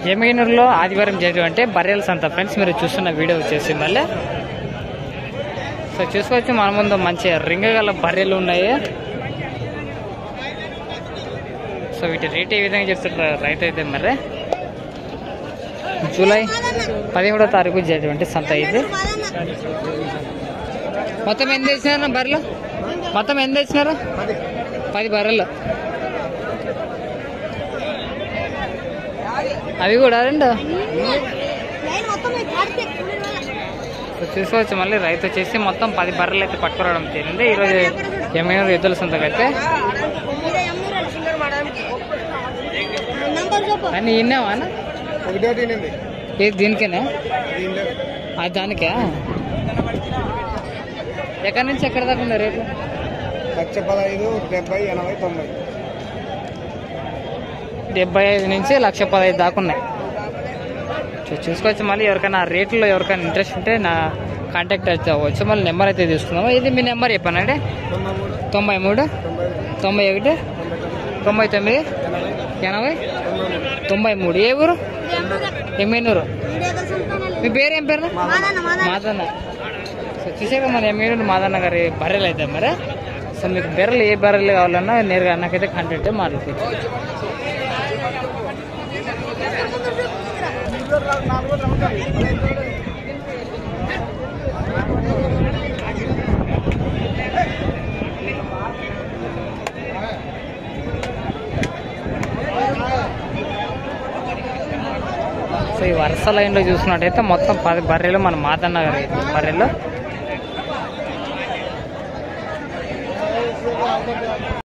ఎమ్మిగనూరులో ఆదివారం జరిగినటువంటి బర్రెల సంత ఫ్రెండ్స్ మీరు చూస్తున్న వీడియో వచ్చేసి మళ్ళీ సో చూసుకోవచ్చు మన ముందు మంచి రింగ గల బర్రెలు ఉన్నాయి సో వీటి రేట్ ఏ విధంగా చెప్తున్నారు రైతు అయితే మరి జూలై పదిహేడో తారీఖు జరిగినటువంటి సంత ఇది మొత్తం ఎంత తెచ్చినారు బర్రెలు మొత్తం ఎంత తెచ్చినారు పది బర్రెలు అవి కూడా రెండు సో చూసుకోవచ్చు మళ్ళీ రైతు వచ్చేసి మొత్తం పది బర్రెలు అయితే పట్టుకురావడం జరిగింది ఈరోజు ఏమైనా ఎద్దుల సంతకైతే అని విన్నావా అన్న? ఒకటో తినండి ఇది దీనికేనా అది దానికా ఎక్కడి నుంచి ఎక్కడ దాకా ఉంది రేట్లు లక్ష పదహైదు డెబ్బై ఎనభై తొంభై డెబ్బై ఐదు నుంచి లక్ష పదహైదు దాకా ఉన్నాయి చూ- చూసుకోవచ్చు మళ్ళీ ఎవరికైనా ఆ రేట్లో ఎవరికైనా ఇంట్రెస్ట్ ఉంటే నా కాంటాక్ట్ అయితే అవ్వచ్చు మళ్ళీ నెంబర్ అయితే తీసుకుందాము ఇది మీ నెంబర్ చెప్పానండి తొంభై మూడు తొంభై మూడు తొంభై తొంభై ఒకటి తొంభై తొమ్మిది ఎనభై తొంభై మూడు ఏ ఊరు ఎమ్మెనూరు మీ పేరు ఏం పేరు మాదన్న సో చూసాక మన ఎమ్మెనూరు మాదన్న గారి బర్రెలు అయితే మరి సో మీకు బర్రెలు ఏ బర్రెలు కావాలన్నా నేరుగా నాకైతే కాంటాక్ట్ మాట్లాడుకోవచ్చు సో ఈ వరుస లైన్లో చూసినట్టయితే మొత్తం పది బర్రెలు మన మాదన్న గారి బర్రెలు